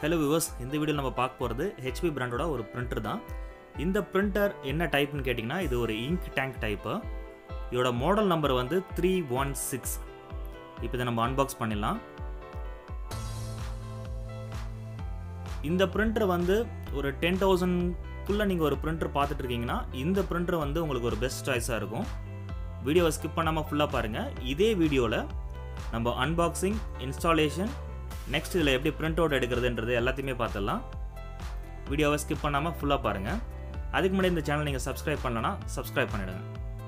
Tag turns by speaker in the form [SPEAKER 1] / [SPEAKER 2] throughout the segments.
[SPEAKER 1] hello viewers இந்த வீடியோவில் நம்ம பார்க்க போகிறது ஹெச்பி பிராண்டோட ஒரு பிரிண்டர் தான் இந்த பிரிண்டர் என்ன டைப்னு கேட்டிங்கன்னா இது ஒரு இங்க் டேங்க் டைப்பு இதோட மாடல் நம்பர் வந்து த்ரீ ஒன் சிக்ஸ் இப்போ இதை நம்ம அன்பாக்ஸ் பண்ணிடலாம் இந்த பிரிண்டர் வந்து ஒரு டென் தௌசண்ட்குள்ளே நீங்கள் ஒரு பிரிண்டர் பார்த்துட்டு இருக்கீங்கன்னா இந்த பிரிண்டர் வந்து உங்களுக்கு ஒரு பெஸ்ட் சாய்ஸாக இருக்கும் வீடியோவை ஸ்கிப் பண்ணாமல் ஃபுல்லாக பாருங்கள் இதே வீடியோவில் நம்ம அன்பாக்சிங் இன்ஸ்டாலேஷன் நெக்ஸ்ட் இதில் எப்படி பிரிண்ட் அவுட் எடுக்கிறதுன்றது எல்லாத்தையுமே பார்த்துடலாம் வீடியோவை ஸ்கிப் பண்ணாமல் ஃபுல்லாக பாருங்கள் அதுக்கு முன்னாடி இந்த சேனல் நீங்கள் சப்ஸ்கிரைப் பண்ணலன்னா சப்ஸ்கிரைப் பண்ணிவிடுங்க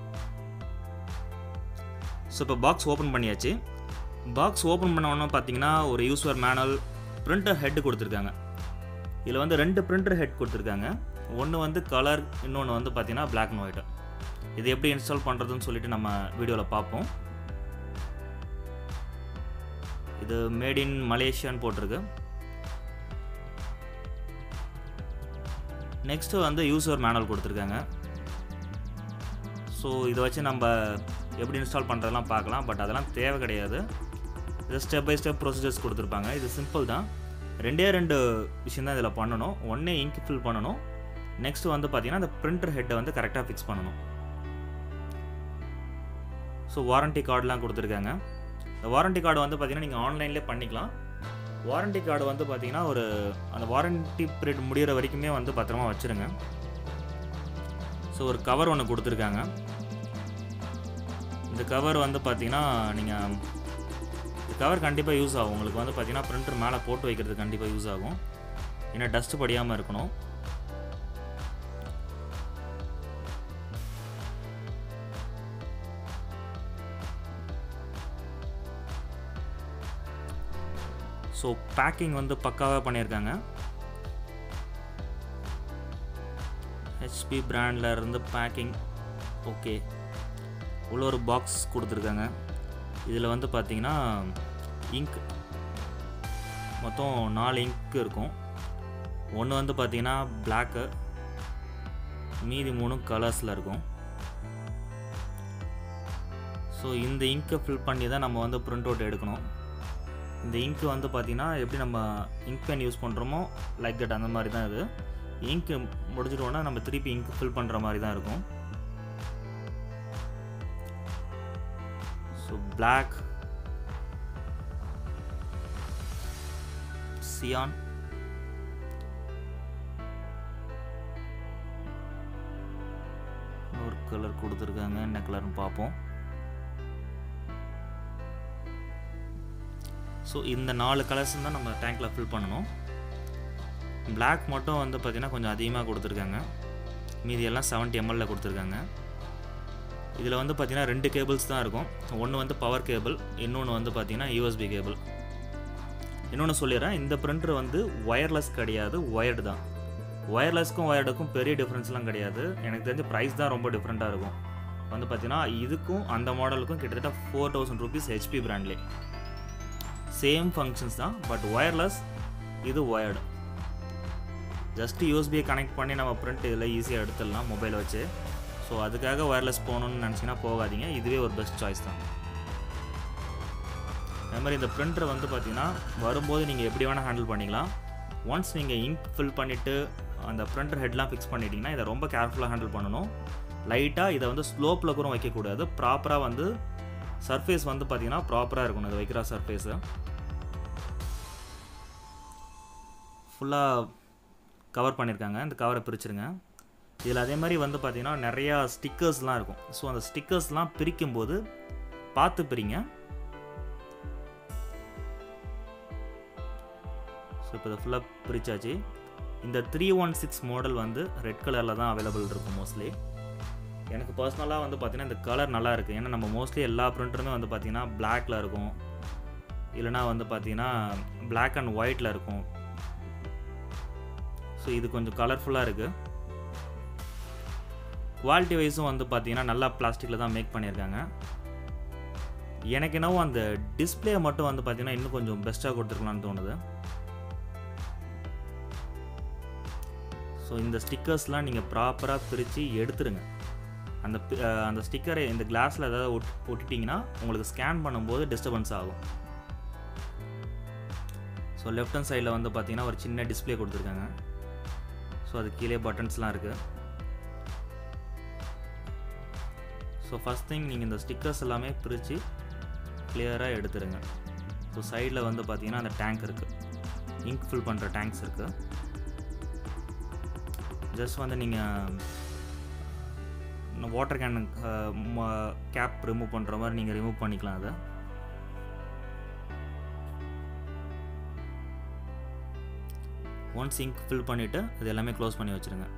[SPEAKER 1] ஸோ இப்போ பாக்ஸ் ஓப்பன் பண்ணியாச்சு பாக்ஸ் ஓப்பன் பண்ண உடனே பார்த்தீங்கன்னா ஒரு யூஸ்வர் மேனுவல் பிரிண்டர் ஹெட் கொடுத்துருக்காங்க இதில் வந்து ரெண்டு பிரிண்டர் ஹெட் கொடுத்துருக்காங்க ஒன்று வந்து கலர் இன்னொன்று வந்து பார்த்தீங்கன்னா பிளாக் அண்ட் ஒயிட் இது எப்படி இன்ஸ்டால் பண்ணுறதுன்னு சொல்லிட்டு நம்ம வீடியோவில் பார்ப்போம் இது மேட் இன் மலேசியான்னு போட்டிருக்கு நெக்ஸ்ட்டு வந்து யூசர் மேனுவல் கொடுத்துருக்காங்க ஸோ இதை வச்சு நம்ம எப்படி இன்ஸ்டால் பண்ணுறதெல்லாம் பார்க்கலாம் பட் அதெல்லாம் தேவை கிடையாது இது ஸ்டெப் பை ஸ்டெப் ப்ரொசீஜர்ஸ் கொடுத்துருப்பாங்க இது சிம்பிள் தான் ரெண்டே ரெண்டு விஷயம் தான் இதில் பண்ணணும் ஒன்றே இங்க் ஃபில் பண்ணணும் நெக்ஸ்ட் வந்து பார்த்தீங்கன்னா அந்த பிரிண்டர் ஹெட்டை வந்து கரெக்டாக ஃபிக்ஸ் பண்ணணும் ஸோ வாரண்டி கார்டெலாம் கொடுத்துருக்காங்க இந்த வாரண்டி கார்டு வந்து பார்த்தீங்கன்னா நீங்கள் ஆன்லைன்லேயே பண்ணிக்கலாம் வாரண்டி கார்டு வந்து பார்த்தீங்கன்னா ஒரு அந்த வாரண்டி பீரியட் முடிகிற வரைக்குமே வந்து பத்திரமா வச்சுருங்க ஸோ ஒரு கவர் ஒன்று கொடுத்துருக்காங்க இந்த கவர் வந்து பார்த்தீங்கன்னா நீங்கள் இந்த கவர் கண்டிப்பாக யூஸ் ஆகும் உங்களுக்கு வந்து பார்த்தீங்கன்னா பிரிண்டர் மேலே போட்டு வைக்கிறது கண்டிப்பாக யூஸ் ஆகும் ஏன்னா டஸ்ட் படியாமல் இருக்கணும் ஸோ பேக்கிங் வந்து பக்காவாக பண்ணியிருக்காங்க ஹெச்பி பிராண்டில் இருந்து பேக்கிங் ஓகே உள்ள ஒரு பாக்ஸ் கொடுத்துருக்காங்க இதில் வந்து பார்த்தீங்கன்னா இங்க் மொத்தம் நாலு இங்க் இருக்கும் ஒன்று வந்து பார்த்தீங்கன்னா பிளாக்கு மீதி மூணும் கலர்ஸில் இருக்கும் ஸோ இந்த இங்க்கை ஃபில் பண்ணி தான் நம்ம வந்து பிரிண்ட் அவுட் எடுக்கணும் இந்த இங்க்கு வந்து பார்த்திங்கன்னா எப்படி நம்ம இங்க் பென் யூஸ் பண்ணுறோமோ லைக் தட் அந்த மாதிரி தான் இது இங்க்கு முடிஞ்சிட்டோன்னா நம்ம திருப்பி இங்க் ஃபில் பண்ணுற மாதிரி தான் இருக்கும் ஸோ பிளாக் சியான் ஒரு கலர் கொடுத்துருக்காங்க என்ன கலர்னு பார்ப்போம் ஸோ இந்த நாலு கலர்ஸ் தான் நம்ம டேங்க்கில் ஃபில் பண்ணணும் பிளாக் மட்டும் வந்து பார்த்திங்கன்னா கொஞ்சம் அதிகமாக கொடுத்துருக்காங்க மீதி எல்லாம் செவன்ட்டி எம்எல்ல கொடுத்துருக்காங்க இதில் வந்து பார்த்திங்கன்னா ரெண்டு கேபிள்ஸ் தான் இருக்கும் ஒன்று வந்து பவர் கேபிள் இன்னொன்று வந்து பார்த்திங்கன்னா யூஎஸ்பி கேபிள் இன்னொன்று சொல்லிடுறேன் இந்த பிரிண்டர் வந்து ஒயர்லெஸ் கிடையாது ஒயர்டு தான் ஒயர்லெஸ்க்கும் ஒயர்டுக்கும் பெரிய டிஃப்ரென்ஸ்லாம் கிடையாது எனக்கு தெரிஞ்ச ப்ரைஸ் தான் ரொம்ப டிஃப்ரெண்ட்டாக இருக்கும் வந்து பார்த்திங்கன்னா இதுக்கும் அந்த மாடலுக்கும் கிட்டத்தட்ட ஃபோர் தௌசண்ட் ருபீஸ் ஹெச்பி பிராண்ட்லேயே சேம் ஃபங்க்ஷன்ஸ் தான் பட் ஒயர்லெஸ் இது ஒயர்டு ஜஸ்ட் யூஎஸ்பியை கனெக்ட் பண்ணி நம்ம பிரிண்ட் இதில் ஈஸியாக எடுத்துடலாம் மொபைலை வச்சு ஸோ அதுக்காக ஒயர்லெஸ் போகணுன்னு நினச்சிங்கன்னா போகாதீங்க இதுவே ஒரு பெஸ்ட் சாய்ஸ் தான் அதே மாதிரி இந்த பிரிண்டர் வந்து பார்த்திங்கன்னா வரும்போது நீங்கள் எப்படி வேணால் ஹேண்டில் பண்ணிக்கலாம் ஒன்ஸ் நீங்கள் இங்க் ஃபில் பண்ணிவிட்டு அந்த பிரிண்டர் ஹெட்லாம் ஃபிக்ஸ் பண்ணிட்டீங்கன்னா இதை ரொம்ப கேர்ஃபுல்லாக ஹேண்டில் பண்ணணும் லைட்டாக இதை வந்து ஸ்லோப்பில் கூட வைக்கக்கூடாது ப்ராப்பராக வந்து சர்ஃபேஸ் வந்து பார்த்திங்கன்னா ப்ராப்பராக இருக்கணும் இது வைக்கிற சர்ஃபேஸு ஃபுல்லாக கவர் பண்ணியிருக்காங்க இந்த கவரை பிரிச்சுருங்க இதில் அதே மாதிரி வந்து பார்த்திங்கன்னா நிறையா ஸ்டிக்கர்ஸ்லாம் இருக்கும் ஸோ அந்த ஸ்டிக்கர்ஸ்லாம் பிரிக்கும்போது பார்த்து பிரிங்க ஸோ இப்போ இதை ஃபுல்லாக பிரித்தாச்சு இந்த த்ரீ ஒன் சிக்ஸ் மாடல் வந்து ரெட் கலரில் தான் அவைலபிள் இருக்கும் மோஸ்ட்லி எனக்கு பர்சனலாக வந்து பார்த்திங்கன்னா இந்த கலர் நல்லா இருக்குது ஏன்னா நம்ம மோஸ்ட்லி எல்லா ப்ரிண்டருமே வந்து பார்த்திங்கன்னா பிளாக்ல இருக்கும் இல்லைனா வந்து பார்த்திங்கன்னா பிளாக் அண்ட் ஒயிட்டில் இருக்கும் ஸோ இது கொஞ்சம் கலர்ஃபுல்லாக இருக்குது குவாலிட்டி வைஸும் வந்து பார்த்திங்கன்னா நல்லா பிளாஸ்டிக்கில் தான் மேக் பண்ணியிருக்காங்க எனக்கு என்னவோ அந்த டிஸ்பிளே மட்டும் வந்து பார்த்திங்கன்னா இன்னும் கொஞ்சம் பெஸ்ட்டாக கொடுத்துருக்கலாம்னு தோணுது ஸோ இந்த ஸ்டிக்கர்ஸ்லாம் நீங்கள் ப்ராப்பராக பிரித்து எடுத்துருங்க அந்த அந்த ஸ்டிக்கரை இந்த கிளாஸில் ஏதாவது ஒட் ஒட்டிட்டிங்கன்னா உங்களுக்கு ஸ்கேன் பண்ணும்போது டிஸ்டர்பன்ஸ் ஆகும் ஸோ லெஃப்ட் ஹேண்ட் சைடில் வந்து பார்த்தீங்கன்னா ஒரு சின்ன டிஸ்ப்ளே கொடுத்துருக்காங்க ஸோ அது கீழே பட்டன்ஸ்லாம் இருக்குது ஸோ ஃபஸ்ட் திங் நீங்கள் இந்த ஸ்டிக்கர்ஸ் எல்லாமே பிரித்து கிளியராக எடுத்துருங்க ஸோ சைடில் வந்து பார்த்தீங்கன்னா அந்த டேங்க் இருக்குது இங்க் ஃபில் பண்ணுற டேங்க்ஸ் இருக்குது ஜஸ்ட் வந்து நீங்கள் வாட்டர் கேன் கேப் ரிமூவ் பண்ணுற மாதிரி நீங்கள் ரிமூவ் பண்ணிக்கலாம் அதை ஒன்ஸ் இங்க் ஃபில் பண்ணிவிட்டு இது எல்லாமே க்ளோஸ் பண்ணி வச்சுருங்க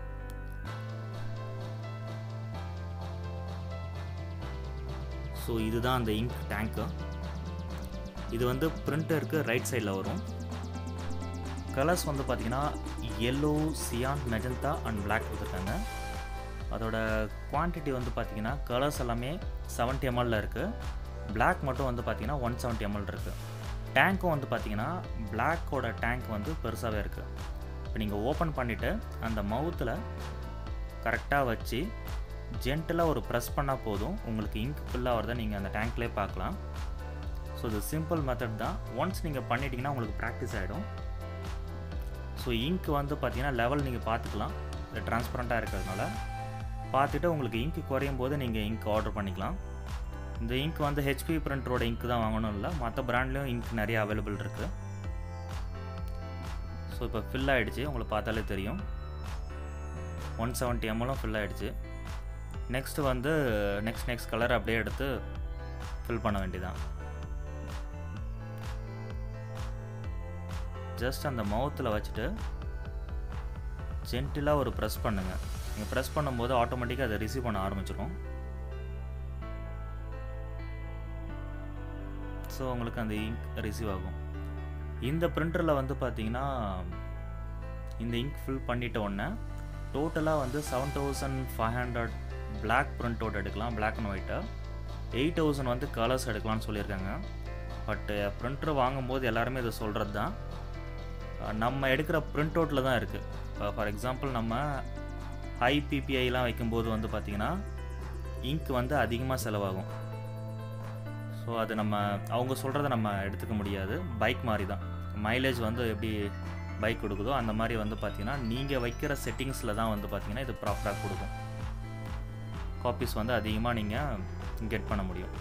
[SPEAKER 1] ஸோ இதுதான் அந்த இங்க் டேங்க்கு இது வந்து பிரிண்டருக்கு ரைட் சைடில் வரும் கலர்ஸ் வந்து பார்த்தீங்கன்னா yellow cyan magenta and black கொடுத்துருக்காங்க அதோட குவான்டிட்டி வந்து பார்த்தீங்கன்னா கலர்ஸ் எல்லாமே செவன்ட்டி எம்எல்ல இருக்குது பிளாக் மட்டும் வந்து பார்த்தீங்கன்னா ஒன் செவன்ட்டி எம்எல் இருக்குது டேங்க்கும் வந்து பார்த்தீங்கன்னா பிளாக்கோட டேங்க் வந்து பெருசாகவே இருக்குது இப்போ நீங்கள் ஓப்பன் பண்ணிவிட்டு அந்த மவுத்தில் கரெக்டாக வச்சு ஜென்டலாக ஒரு ப்ரெஸ் பண்ணால் போதும் உங்களுக்கு இங்க் ஃபுல்லாக வரதை நீங்கள் அந்த டேங்க்லேயே பார்க்கலாம் ஸோ இது சிம்பிள் மெத்தட் தான் ஒன்ஸ் நீங்கள் பண்ணிட்டீங்கன்னா உங்களுக்கு ப்ராக்டிஸ் ஆகிடும் ஸோ இங்க் வந்து பார்த்தீங்கன்னா லெவல் நீங்கள் பார்த்துக்கலாம் இது டிரான்ஸ்பரண்ட்டாக இருக்கிறதுனால பார்த்துட்டு உங்களுக்கு இங்க் குறையும் போது நீங்கள் இங்க் ஆர்டர் பண்ணிக்கலாம் இந்த இங்க் வந்து ஹெச்பி பிரிண்டரோட இங்க் தான் வாங்கணும் இல்லை மற்ற பிராண்ட்லேயும் இங்க் நிறைய அவைலபிள் இருக்குது ஸோ இப்போ ஃபில் ஆகிடுச்சு உங்களுக்கு பார்த்தாலே தெரியும் ஒன் செவன்ட்டி எம்எலும் ஃபில் ஆகிடுச்சு நெக்ஸ்ட்டு வந்து நெக்ஸ்ட் நெக்ஸ்ட் கலர் அப்படியே எடுத்து ஃபில் பண்ண வேண்டியதான் ஜஸ்ட் அந்த மவுத்தில் வச்சுட்டு ஜென்டிலாக ஒரு ப்ரெஸ் பண்ணுங்கள் நீங்கள் ப்ரெஸ் பண்ணும்போது ஆட்டோமேட்டிக்காக அதை ரிசீவ் பண்ண ஆரம்பிச்சிடும் ஸோ உங்களுக்கு அந்த இங்க் ரிசீவ் ஆகும் இந்த பிரிண்டரில் வந்து பார்த்தீங்கன்னா இந்த இங்க் ஃபில் பண்ணிட்ட உடனே டோட்டலாக வந்து seven thousand five hundred black print out எடுக்கலாம் பிளாக் அண்ட் ஒயிட்டை எயிட் தௌசண்ட் வந்து கலர்ஸ் எடுக்கலாம்னு சொல்லியிருக்காங்க பட்டு பிரிண்டர் வாங்கும்போது எல்லாருமே இதை சொல்கிறது தான் நம்ம எடுக்கிற பிரிண்ட் அவுட்டில் தான் இருக்குது இப்போ ஃபார் எக்ஸாம்பிள் நம்ம ஹை பிபிஐலாம் வைக்கும்போது வந்து பார்த்திங்கன்னா இங்க் வந்து அதிகமாக செலவாகும் ஸோ அது நம்ம அவங்க சொல்கிறத நம்ம எடுத்துக்க முடியாது பைக் மாதிரி தான் மைலேஜ் வந்து எப்படி பைக் கொடுக்குதோ அந்த மாதிரி வந்து பார்த்திங்கன்னா நீங்கள் வைக்கிற செட்டிங்ஸில் தான் வந்து பார்த்திங்கன்னா இது ப்ராப்பராக கொடுக்கும் காப்பீஸ் வந்து அதிகமாக நீங்கள் கெட் பண்ண முடியும்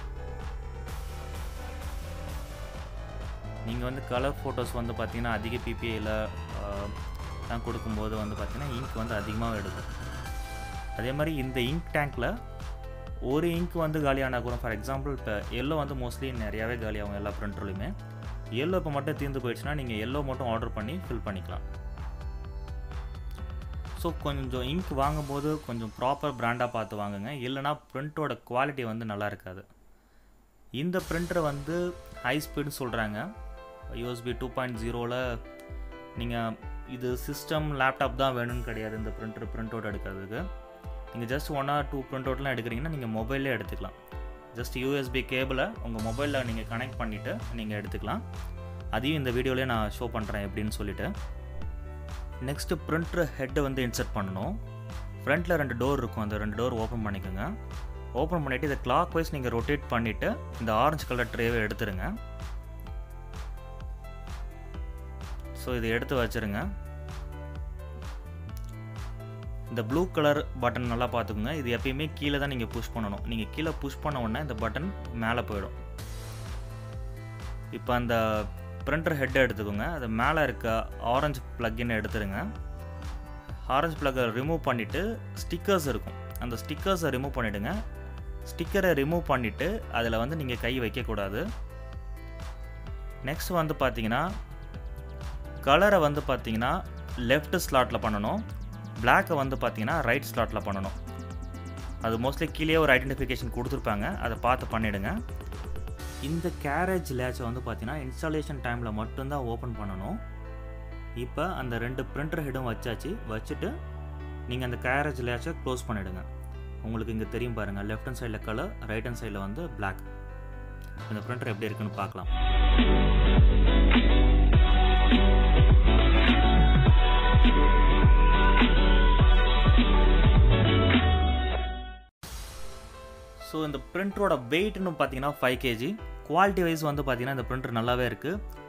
[SPEAKER 1] நீங்கள் வந்து கலர் ஃபோட்டோஸ் வந்து பார்த்தீங்கன்னா அதிக பிபிஐயில் தான் கொடுக்கும்போது வந்து பார்த்தீங்கன்னா இங்க் வந்து அதிகமாக எடுக்கும் அதே மாதிரி இந்த இங்க் டேங்க்கில் ஒரு இங்க் வந்து காலியான கூட ஃபார் எக்ஸாம்பிள் இப்போ எல்லோ வந்து மோஸ்ட்லி நிறையாவே காலியாகும் எல்லா பிரிண்டர்லையுமே எல்லோ இப்போ மட்டும் தீர்ந்து போயிடுச்சுன்னா நீங்கள் எல்லோ மட்டும் ஆர்டர் பண்ணி ஃபில் பண்ணிக்கலாம் ஸோ கொஞ்சம் இங்க் வாங்கும்போது கொஞ்சம் ப்ராப்பர் பிராண்டாக பார்த்து வாங்குங்க இல்லைனா பிரிண்ட்டோட குவாலிட்டி வந்து நல்லா இருக்காது இந்த பிரிண்டர் வந்து ஹை ஸ்பீடுன்னு சொல்கிறாங்க யூஎஸ்பி டூ பாயிண்ட் ஜீரோவில் நீங்கள் இது சிஸ்டம் லேப்டாப் தான் வேணும்னு கிடையாது இந்த பிரிண்டர் பிரிண்ட் அவுட் எடுக்கிறதுக்கு நீங்கள் just one or two print அவுட்லாம் எடுக்கிறீங்கன்னா நீங்கள் மொபைல்லே எடுத்துக்கலாம் ஜஸ்ட் யூஎஸ்பி கேபிளை உங்கள் மொபைலில் நீங்கள் கனெக்ட் பண்ணிவிட்டு நீங்கள் எடுத்துக்கலாம் அதையும் இந்த வீடியோலேயே நான் ஷோ பண்ணுறேன் எப்படின்னு சொல்லிவிட்டு நெக்ஸ்ட்டு பிரிண்டர் ஹெட்டை வந்து இன்சர்ட் பண்ணணும் ஃப்ரண்ட்டில் ரெண்டு டோர் இருக்கும் அந்த ரெண்டு டோர் ஓப்பன் பண்ணிக்கோங்க ஓப்பன் பண்ணிவிட்டு இதை கிளாக் வைஸ் நீங்கள் ரொட்டேட் பண்ணிவிட்டு இந்த ஆரஞ்சு கலர் ட்ரேவை எடுத்துருங்க ஸோ இதை எடுத்து வச்சுருங்க இந்த ப்ளூ கலர் பட்டன் நல்லா பார்த்துக்குங்க இது எப்பயுமே கீழே தான் நீங்கள் புஷ் பண்ணணும் நீங்கள் கீழே புஷ் பண்ண உடனே இந்த பட்டன் மேலே போயிடும் இப்போ அந்த பிரிண்டர் ஹெட்டை எடுத்துக்கோங்க அது மேலே இருக்க ஆரஞ்சு ப்ளக்கின் எடுத்துருங்க ஆரஞ்சு ப்ளக்கை ரிமூவ் பண்ணிவிட்டு ஸ்டிக்கர்ஸ் இருக்கும் அந்த ஸ்டிக்கர்ஸை ரிமூவ் பண்ணிவிடுங்க ஸ்டிக்கரை ரிமூவ் பண்ணிவிட்டு அதில் வந்து நீங்கள் கை வைக்கக்கூடாது நெக்ஸ்ட் வந்து பார்த்தீங்கன்னா கலரை வந்து பார்த்தீங்கன்னா லெஃப்ட் ஸ்லாட்டில் பண்ணணும் பிளாக்கை வந்து பார்த்தீங்கன்னா ரைட் ஸ்லாட்டில் பண்ணணும் அது மோஸ்ட்லி கீழே ஒரு ஐடென்டிஃபிகேஷன் கொடுத்துருப்பாங்க அதை பார்த்து பண்ணிவிடுங்க இந்த கேரேஜ் லேட்சை வந்து பார்த்தீங்கன்னா இன்ஸ்டாலேஷன் டைமில் மட்டும்தான் ஓப்பன் பண்ணணும் இப்போ அந்த ரெண்டு பிரிண்டர் ஹெடும் வச்சாச்சு வச்சுட்டு நீங்கள் அந்த கேரேஜ் லேட்சை க்ளோஸ் பண்ணிவிடுங்க உங்களுக்கு இங்கே தெரியும் பாருங்கள் லெஃப்ட் ஹேண்ட் சைடில் கலர் ரைட் ஹேண்ட் சைடில் வந்து பிளாக் இந்த பிரிண்டர் எப்படி இருக்குன்னு பார்க்கலாம் ஸோ இந்த பிரிண்டரோட வெயிட்னு பார்த்தீங்கன்னா ஃபைவ் கேஜி குவாலிட்டி வைஸ் வந்து பார்த்தீங்கன்னா இந்த பிரிண்டர் நல்லாவே இருக்குது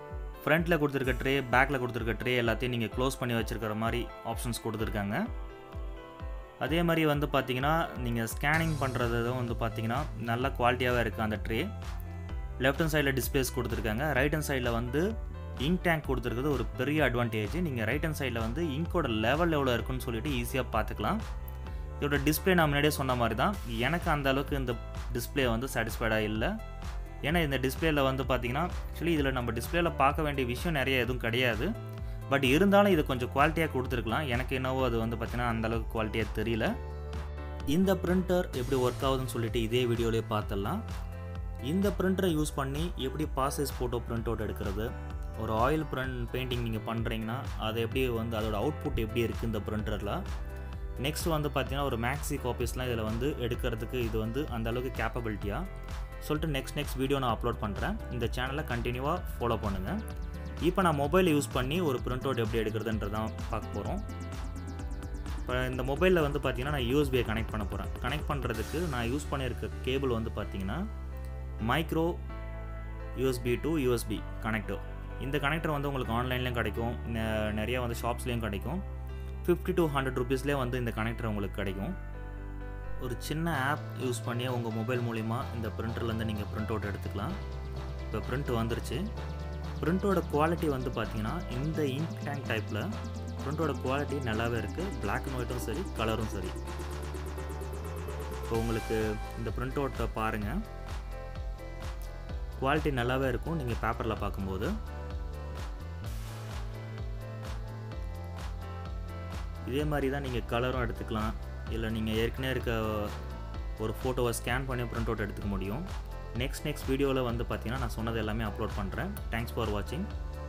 [SPEAKER 1] ஃப்ரண்ட்டில் கொடுத்துருக்க ட்ரே பேக்கில் கொடுத்துருக்க ட்ரே எல்லாத்தையும் நீங்கள் க்ளோஸ் பண்ணி வச்சுருக்கிற மாதிரி ஆப்ஷன்ஸ் கொடுத்துருக்காங்க அதே மாதிரி வந்து பார்த்தீங்கன்னா நீங்கள் ஸ்கேனிங் பண்ணுறதும் வந்து பார்த்தீங்கன்னா நல்ல குவாலிட்டியாகவே இருக்குது அந்த ட்ரே லெஃப்ட் ஹேண்ட் சைடில் டிஸ்பிளேஸ் கொடுத்துருக்காங்க ரைட் ஹேண்ட் சைடில் வந்து இங்க் டேங்க் கொடுத்துருக்குறது ஒரு பெரிய அட்வான்டேஜ் நீங்கள் ரைட் ஹேண்ட் சைடில் வந்து இங்கோட லெவல் எவ்வளோ இருக்குன்னு சொல்லிட்டு ஈஸியாக பார்த்துக்கலாம் இதோட டிஸ்பிளே நான் முன்னாடியே சொன்ன மாதிரி தான் எனக்கு அந்த அளவுக்கு இந்த டிஸ்பிளே வந்து சாட்டிஸ்ஃபைடாக இல்லை ஏன்னா இந்த டிஸ்பிளேயில் வந்து பார்த்தீங்கன்னா ஆக்சுவலி இதில் நம்ம டிஸ்பிளேயில் பார்க்க வேண்டிய விஷயம் நிறைய எதுவும் கிடையாது பட் இருந்தாலும் இது கொஞ்சம் குவாலிட்டியாக கொடுத்துருக்கலாம் எனக்கு என்னவோ அது வந்து பார்த்தீங்கன்னா அந்தளவுக்கு குவாலிட்டியாக தெரியல இந்த பிரிண்டர் எப்படி ஒர்க் ஆகுதுன்னு சொல்லிட்டு இதே வீடியோலேயே பார்த்துடலாம் இந்த பிரிண்டரை யூஸ் பண்ணி எப்படி பாசஸ் ஃபோட்டோ பிரிண்ட் அவுட் எடுக்கிறது ஒரு ஆயில் பிரிண்ட் பெயிண்டிங் நீங்கள் பண்ணுறீங்கன்னா அது எப்படி வந்து அதோட அவுட்புட் எப்படி இருக்குது இந்த பிரிண்டரில் நெக்ஸ்ட் வந்து பார்த்தீங்கன்னா ஒரு மேக்ஸி காப்பீஸ்லாம் இதில் வந்து எடுக்கிறதுக்கு இது வந்து அந்த அளவுக்கு கேப்பபிலிட்டியாக சொல்லிட்டு நெக்ஸ்ட் நெக்ஸ்ட் வீடியோ நான் அப்லோட் பண்ணுறேன் இந்த சேனலை கண்டினியூவாக ஃபாலோ பண்ணுங்கள் இப்போ நான் மொபைலை யூஸ் பண்ணி ஒரு பிரிண்ட் அவுட் எப்படி எடுக்கிறதுன்றதான் பார்க்க போகிறோம் இப்போ இந்த மொபைலில் வந்து பார்த்தீங்கன்னா நான் யூஎஸ்பியை கனெக்ட் பண்ண போகிறேன் கனெக்ட் பண்ணுறதுக்கு நான் யூஸ் பண்ணியிருக்க கேபிள் வந்து பார்த்தீங்கன்னா micro USB to USB connector இந்த கனெக்டர் வந்து உங்களுக்கு ஆன்லைன்லேயும் கிடைக்கும் நெ- நிறைய வந்து ஷாப்ஸ்லேயும் கிடைக்கும் ஃபிஃப்டி டு ஹண்ட்ரட் ருபீஸ்லேயே வந்து இந்த கனெக்டர் உங்களுக்கு கிடைக்கும் ஒரு சின்ன ஆப் யூஸ் பண்ணி உங்கள் மொபைல் மூலிமா இந்த பிரிண்டர்லேருந்து நீங்கள் பிரிண்ட் அவுட் எடுத்துக்கலாம் இப்போ பிரிண்ட் வந்துருச்சு பிரிண்டோட குவாலிட்டி வந்து பார்த்தீங்கன்னா இந்த இங்க் டேங்க் டைப்பில் பிரிண்டோட குவாலிட்டி நல்லாவே இருக்குது Black அண்ட் ஒயிட்டும் சரி கலரும் சரி இப்போ உங்களுக்கு இந்த பிரிண்ட் அவுட்டை பாருங்கள் குவாலிட்டி நல்லாவே இருக்கும் நீங்கள் பேப்பரில் பார்க்கும்போது இதே மாதிரி தான் நீங்கள் கலரும் எடுத்துக்கலாம் இல்லை நீங்கள் ஏற்கனவே இருக்க ஒரு ஃபோட்டோவை ஸ்கேன் பண்ணி பிரிண்ட் அவுட் எடுத்துக்க முடியும் நெக்ஸ்ட் நெக்ஸ்ட் வீடியோவில் வந்து பார்த்தீங்கன்னா நான் சொன்னது எல்லாமே அப்லோட் பண்ணுறேன் தேங்க்ஸ் ஃபார் வாட்சிங்